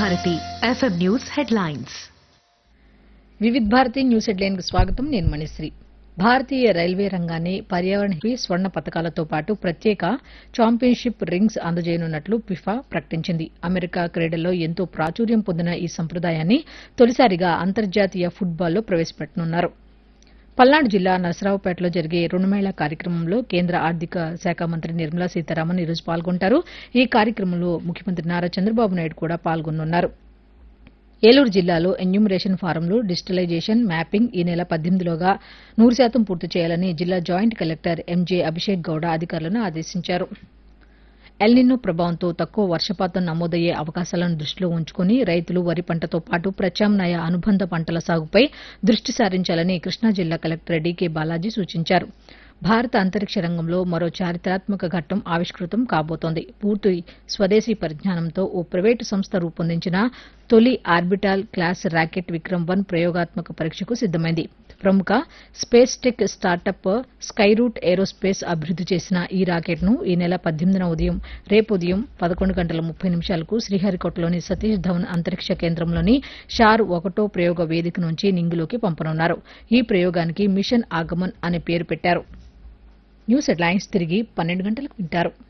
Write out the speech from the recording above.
Bharati FM news headlines Vividh Bharati news headline కు స్వాగతం నేను మణిశ్రీ భారతీయ రైల్వే రంగాన్ని పర్యావరణ స్వర్ణ పథకాలతో పాటు ప్రత్యేక ఛాంపియన్షిప్ రింగ్స్ అందజేయనున్నట్లు ఫిఫా ప్రకటించింది అమెరికా క్రీడల్లో ఎంతో ప్రాచుర్యం పొందిన ఈ సంప్రదాయాన్ని తొలిసారిగా అంతర్జాతీయ ఫుట్బాల్లో ప్రవేశపెట్టనున్నారు పల్నాడు జిల్లా నరసరావుపేటలో జరిగే రుణమేళా కార్యక్రమంలో కేంద్ర ఆర్థిక శాఖ మంత్రి నిర్మలా సీతారామన్ ఈరోజు పాల్గొంటారు ఈ కార్యక్రమంలో ముఖ్యమంత్రి నారా చంద్రబాబు నాయుడు కూడా పాల్గొనున్నారు ఏలూరు జిల్లాలో ఎన్యూమరేషన్ ఫారంలు డిజిటలైజేషన్ మ్యాపింగ్ ఈ నెల పద్దెనిమిదిలోగా నూరు శాతం పూర్తి చేయాలని జిల్లా joint collector MJ Abhishek Gowda అధికారులను ఆదేశించారు ఎల్నినో ప్రభావంతో తక్కువ వర్షపాతం నమోదయ్యే అవకాశాలను దృష్టిలో ఉంచుకుని రైతులు వరి పంటతో పాటు ప్రత్యామ్నాయ అనుబంధ పంటల సాగుపై దృష్టి సారించాలని కృష్ణా జిల్లా కలెక్టర్ డీకే బాలాజీ సూచించారు భారత అంతరిక్ష రంగంలో మరో చారిత్రాత్మక ఘట్టం ఆవిష్కృతం కాబోతోంది పూర్తి స్వదేశీ పరిజ్ఞానంతో ఓ ప్రైవేటు సంస్థ రూపొందించిన తొలి orbital class rocket Vikram one ప్రయోగాత్మక పరీక్షకు సిద్దమైంది ప్రముఖ space tech startup Skyroot aerospace అభివృద్ది చేసిన ఈ రాకెట్ను ఈ నెల పద్దెనిమిదిన ఉదయం రేపు ఉదయం పదకొండు గంటల ముప్పై నిమిషాలకు శ్రీహరికోటలోని సతీష్ ధవన్ అంతరిక్ష కేంద్రంలోని షార్ ఒకటో ప్రయోగ వేదిక నుంచి నింగిలోకి పంపనున్నారు ఈ ప్రయోగానికి మిషన్ ఆగమన్ అనే పేరు పెట్టారు న్యూస్ హెడ్లైన్స్ తిరిగి పన్నెండు గంటలకు వింటారు